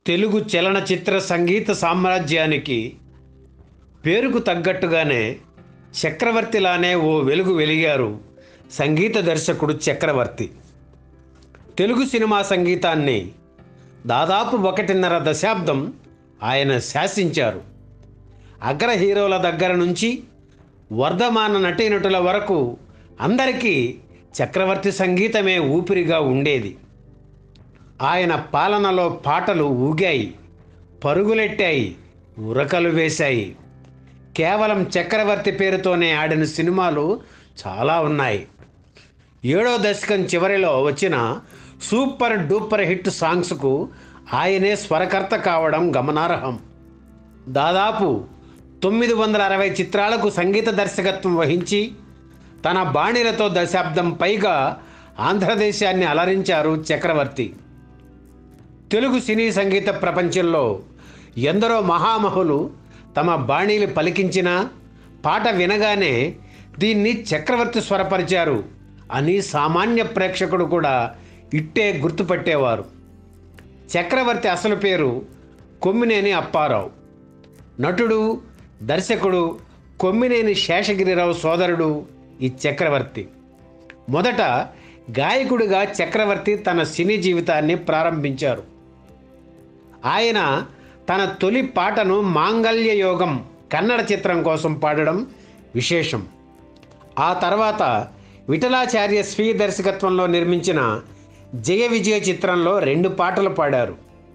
తెలుగు చలనచిత్ర సంగీత సామ్రాజ్యానికి పేరుకు తగ్గట్టుగానే చక్రవర్తిలానే ఓ వెలుగు వెలిగారు సంగీత దర్శకుడు చక్రవర్తి తెలుగు సినిమా సంగీతాన్ని దాదాపు ఒకటిన్నర దశాబ్దం ఆయన శాసించారు అగ్ర హీరోల దగ్గర నుంచి వర్ధమాన నటీనటుల వరకు అందరికీ చక్రవర్తి సంగీతమే ఊపిరిగా ఉండేది ఆయన పాలనలో పాటలు ఊగాయి పరుగులెట్టాయి ఉరకలు వేశాయి కేవలం చక్రవర్తి పేరుతోనే ఆడిన సినిమాలు చాలా ఉన్నాయి ఏడో దశకం చివరిలో వచ్చిన సూపర్ డూపర్ హిట్ సాంగ్స్కు ఆయనే స్వరకర్త కావడం గమనార్హం దాదాపు తొమ్మిది వందల అరవై చిత్రాలకు సంగీత దర్శకత్వం వహించి తన బాణీలతో దశాబ్దం పైగా ఆంధ్రదేశాన్ని అలరించారు చక్రవర్తి తెలుగు సినీ సంగీత ప్రపంచంలో ఎందరో మహామహులు తమ బాణీలు పలికించిన పాట వినగానే దీన్ని చక్రవర్తి స్వరపరిచారు అని సామాన్య ప్రేక్షకుడు కూడా ఇట్టే గుర్తుపట్టేవారు చక్రవర్తి అసలు పేరు కొమ్మినేని అప్పారావు నటుడు దర్శకుడు కొమ్మినేని శేషగిరిరావు సోదరుడు ఈ చక్రవర్తి మొదట గాయకుడిగా చక్రవర్తి తన సినీ జీవితాన్ని ప్రారంభించారు ఆయన తన తొలి పాటను మాంగళ్య యోగం కన్నడ చిత్రం కోసం పాడడం విశేషం ఆ తర్వాత విఠలాచార్య స్వీయ దర్శకత్వంలో నిర్మించిన జయ విజయ చిత్రంలో రెండు పాటలు పాడారు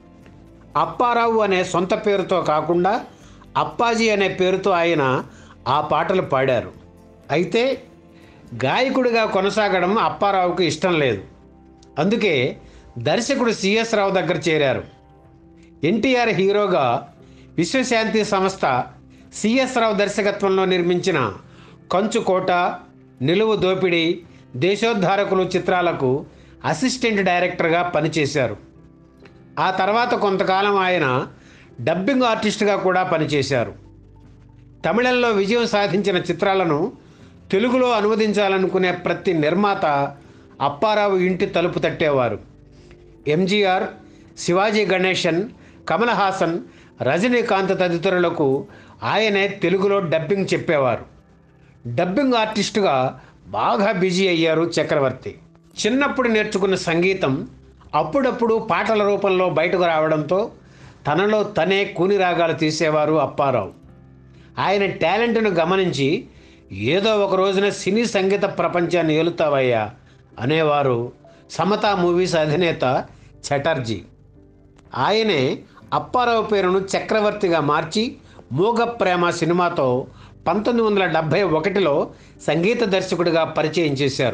అప్పారావు అనే సొంత పేరుతో కాకుండా అప్పాజీ అనే పేరుతో ఆయన ఆ పాటలు పాడారు అయితే గాయకుడిగా కొనసాగడం అప్పారావుకు ఇష్టం లేదు అందుకే దర్శకుడు సిఎస్ రావు దగ్గర చేరారు ఎన్టీఆర్ హీరోగా విశ్వశాంతి సంస్థ సిఎస్ రావు దర్శకత్వంలో నిర్మించిన కంచుకోట నిలువు దోపిడీ దేశోద్ధారకులు చిత్రాలకు అసిస్టెంట్ డైరెక్టర్గా పనిచేశారు ఆ తర్వాత కొంతకాలం ఆయన డబ్బింగ్ ఆర్టిస్ట్గా కూడా పనిచేశారు తమిళంలో విజయం సాధించిన చిత్రాలను తెలుగులో అనువదించాలనుకునే ప్రతి నిర్మాత అప్పారావు ఇంటి తలుపు తట్టేవారు ఎంజీఆర్ శివాజీ గణేశన్ కమల్ హాసన్ రజనీకాంత్ తదితరులకు ఆయనే తెలుగులో డబ్బింగ్ చెప్పేవారు డబ్బింగ్ ఆర్టిస్టుగా బాగా బిజీ అయ్యారు చక్రవర్తి చిన్నప్పుడు నేర్చుకున్న సంగీతం అప్పుడప్పుడు పాటల రూపంలో బయటకు రావడంతో తనలో తనే కూని రాగాలు తీసేవారు అప్పారావు ఆయన టాలెంట్ను గమనించి ఏదో ఒక రోజున సినీ సంగీత ప్రపంచాన్ని ఏలుతావయ్యా అనేవారు సమతా మూవీస్ అధినేత చటర్జీ ఆయనే అప్పారావు పేరును చక్రవర్తిగా మార్చి మూగ ప్రేమ సినిమాతో పంతొమ్మిది వందల డెబ్భై ఒకటిలో సంగీత దర్శకుడిగా పరిచయం చేశారు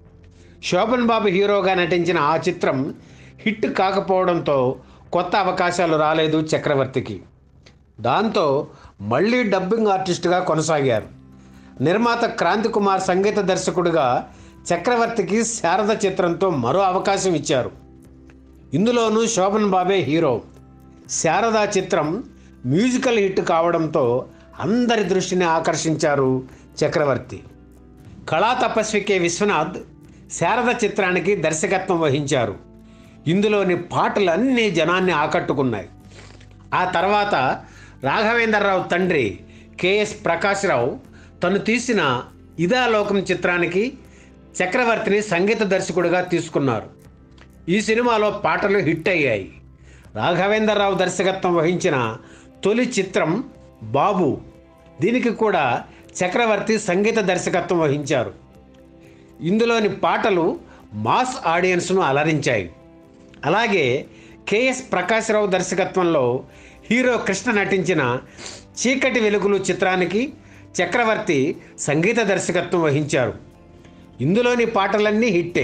శోభన్ బాబు హీరోగా నటించిన ఆ చిత్రం హిట్ కాకపోవడంతో కొత్త అవకాశాలు రాలేదు చక్రవర్తికి దాంతో మళ్ళీ డబ్బింగ్ ఆర్టిస్టుగా కొనసాగారు నిర్మాత క్రాంతి కుమార్ సంగీత దర్శకుడిగా చక్రవర్తికి శారద చిత్రంతో మరో అవకాశం ఇచ్చారు ఇందులోనూ శోభన్ బాబే హీరో శారదా చిత్రం మ్యూజికల్ హిట్ కావడంతో అందరి దృష్టిని ఆకర్షించారు చక్రవర్తి కళా తపస్వి కె విశ్వనాథ్ శారద చిత్రానికి దర్శకత్వం వహించారు ఇందులోని పాటలన్నీ జనాన్ని ఆకట్టుకున్నాయి ఆ తర్వాత రాఘవేంద్రరావు తండ్రి కెఎస్ ప్రకాశ్రావు తను తీసిన ఇదా లోకం చిత్రానికి చక్రవర్తిని సంగీత దర్శకుడిగా తీసుకున్నారు ఈ సినిమాలో పాటలు హిట్ అయ్యాయి రాఘవేంద్రరావు దర్శకత్వం వహించిన తొలి చిత్రం బాబు దీనికి కూడా చక్రవర్తి సంగీత దర్శకత్వం వహించారు ఇందులోని పాటలు మాస్ ఆడియన్స్ను అలరించాయి అలాగే కెఎస్ ప్రకాశ్రావు దర్శకత్వంలో హీరో కృష్ణ నటించిన చీకటి వెలుగులు చిత్రానికి చక్రవర్తి సంగీత దర్శకత్వం వహించారు ఇందులోని పాటలన్నీ హిట్టే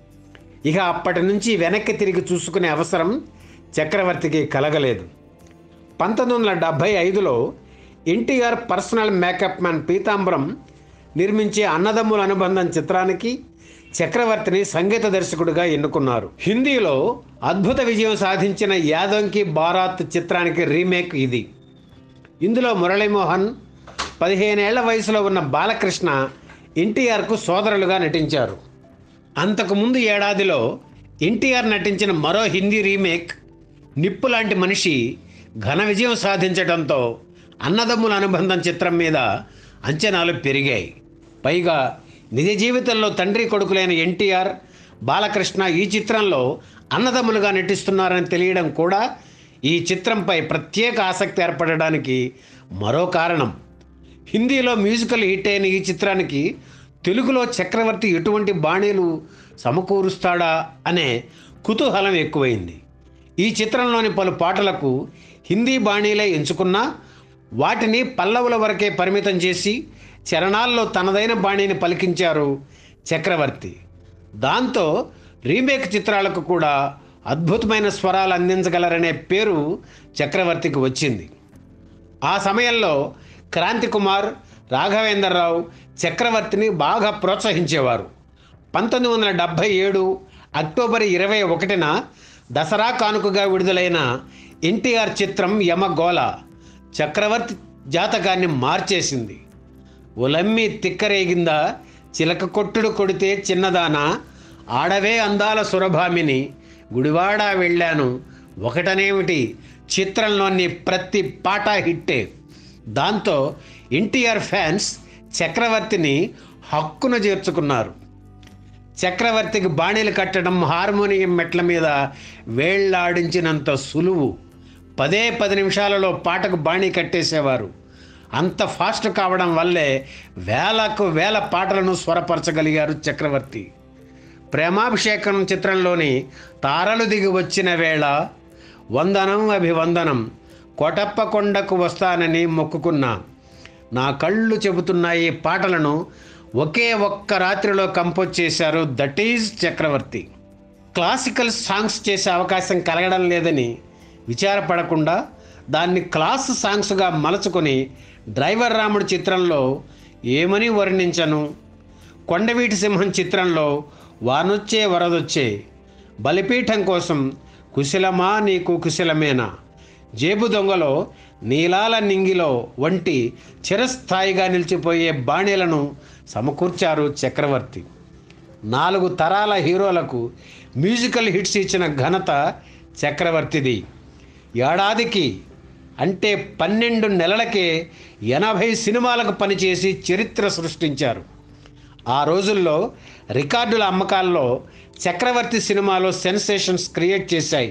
ఇక అప్పటి నుంచి వెనక్కి తిరిగి చూసుకునే అవసరం చక్రవర్తికి కలగలేదు పంతొమ్మిది వందల డెబ్భై ఐదులో NTR personal makeup man Peethambaram నిర్మించే అన్నదమ్ముల అనుబంధం చిత్రానికి చక్రవర్తిని సంగీత దర్శకుడిగా ఎన్నుకున్నారు హిందీలో అద్భుత విజయం సాధించిన యాదవ్కి బారాత్ చిత్రానికి రీమేక్ ఇది ఇందులో మురళీమోహన్ పదిహేనేళ్ల వయసులో ఉన్న బాలకృష్ణ ఎన్టీఆర్కు సోదరులుగా నటించారు అంతకుముందు ఏడాదిలో ఎన్టీఆర్ నటించిన మరో హిందీ రీమేక్ నిప్పు లాంటి మనిషి ఘన విజయం సాధించడంతో అన్నదమ్ముల అనుబంధం చిత్రం మీద అంచనాలు పెరిగాయి పైగా నిజ జీవితంలో తండ్రి కొడుకులైన ఎన్టీఆర్ బాలకృష్ణ ఈ చిత్రంలో అన్నదమ్ములుగా నటిస్తున్నారని తెలియడం కూడా ఈ చిత్రంపై ప్రత్యేక ఆసక్తి ఏర్పడడానికి మరో కారణం హిందీలో మ్యూజికల్ హిట్ అయిన ఈ చిత్రానికి తెలుగులో చక్రవర్తి ఎటువంటి బాణీలు సమకూరుస్తాడా అనే కుతూహలం ఎక్కువైంది ఈ చిత్రంలోని పలు పాటలకు హిందీ బాణీలే ఎంచుకున్నా వాటిని పల్లవుల వరకే పరిమితం చేసి చరణాల్లో తనదైన బాణీని పలికించారు చక్రవర్తి దాంతో రీమేక్ చిత్రాలకు కూడా అద్భుతమైన స్వరాలు అందించగలరనే పేరు చక్రవర్తికి వచ్చింది ఆ సమయంలో క్రాంతి కుమార్ రాఘవేంద్రరావు చక్రవర్తిని బాగా ప్రోత్సహించేవారు పంతొమ్మిది వందల డెబ్భై ఏడు అక్టోబర్ ఇరవై ఒకటిన దసరా కానుకగా విడుదలైన ఎన్టీఆర్ చిత్రం యమగోళ చక్రవర్తి జాతకాన్ని మార్చేసింది ఉలమ్మి తిక్కరేగిందా చిలక కొట్టుడు కొడితే చిన్నదానా ఆడవే అందాల సురభామిని గుడివాడ వెళ్ళాను ఒకటనేమిటి చిత్రంలోని ప్రతి పాట హిట్టే దాంతో ఎన్టీఆర్ ఫ్యాన్స్ చక్రవర్తిని హక్కున చేర్చుకున్నారు చక్రవర్తికి బాణీలు కట్టడం హార్మోనియం మెట్ల మీద వేళ్లాడించినంత సులువు పదే పది నిమిషాలలో పాటకు బాణీ కట్టేసేవారు అంత ఫాస్ట్ కావడం వల్లే వేలకు వేల పాటలను స్వరపరచగలిగారు చక్రవర్తి ప్రేమాభిషేకం చిత్రంలోని తారలు దిగి వచ్చిన వేళ వందనం అభివందనం కోటప్ప కొండకు వస్తానని మొక్కుకున్నా నా కళ్ళు చెబుతున్నాయి పాటలను ఒకే ఒక్క రాత్రిలో కంపోజ్ చేశారు that is Chakravarthy classical songs చేసే అవకాశం కలగడం లేదని విచారపడకుండా దాన్ని క్లాస్ సాంగ్స్గా మలుచుకొని డ్రైవర్ రాముడు చిత్రంలో ఏమని వర్ణించను కొండవీటి సింహం చిత్రంలో వానొచ్చే వరదొచ్చే బలిపీఠం కోసం కుశలమా నీకు కుశలమేనా జేబు దొంగలో నీలాల నింగిలో వంటి చిరస్థాయిగా నిలిచిపోయే బాణీలను సమకూర్చారు చక్రవర్తి నాలుగు తరాల హీరోలకు మ్యూజికల్ హిట్స్ ఇచ్చిన ఘనత చక్రవర్తిది ఏడాదికి అంటే పన్నెండు నెలలకే ఎనభై సినిమాలకు పనిచేసి చరిత్ర సృష్టించారు ఆ రోజుల్లో రికార్డుల అమ్మకాల్లో చక్రవర్తి సినిమాలో సెన్సేషన్స్ క్రియేట్ చేశాయి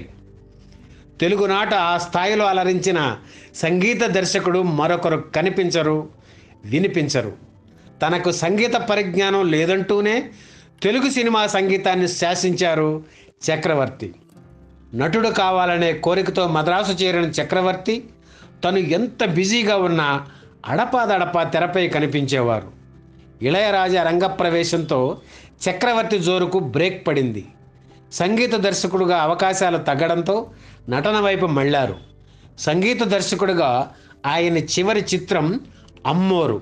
తెలుగునాట ఆ స్థాయిలో అలరించిన సంగీత దర్శకుడు మరొకరు కనిపించరు వినిపించరు తనకు సంగీత పరిజ్ఞానం లేదంటూనే తెలుగు సినిమా సంగీతాన్ని శాసించారు చక్రవర్తి నటుడు కావాలనే కోరికతో మద్రాసు చేరిన చక్రవర్తి తను ఎంత బిజీగా ఉన్నా అడపాదడపా తెరపై కనిపించేవారు ఇళయరాజా రంగప్రవేశంతో చక్రవర్తి జోరుకు బ్రేక్ పడింది సంగీత దర్శకుడుగా అవకాశాలు తగ్గడంతో నటన వైపు మళ్ళారు సంగీత దర్శకుడిగా ఆయన చివరి చిత్రం అమ్మోరు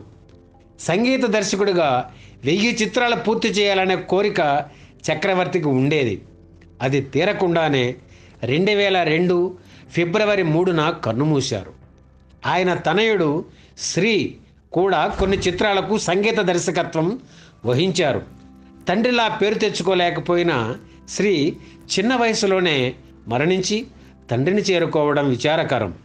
సంగీత దర్శకుడిగా వెయ్యి చిత్రాలు పూర్తి చేయాలనే కోరిక చక్రవర్తికి ఉండేది అది తీరకుండానే రెండు వేల రెండు ఫిబ్రవరి మూడున కన్నుమూశారు ఆయన తనయుడు శ్రీ కూడా కొన్ని చిత్రాలకు సంగీత దర్శకత్వం వహించారు తండ్రిలా పేరు తెచ్చుకోలేకపోయిన శ్రీ చిన్న వయసులోనే మరణించి తండ్రిని చేరుకోవడం విచారకరం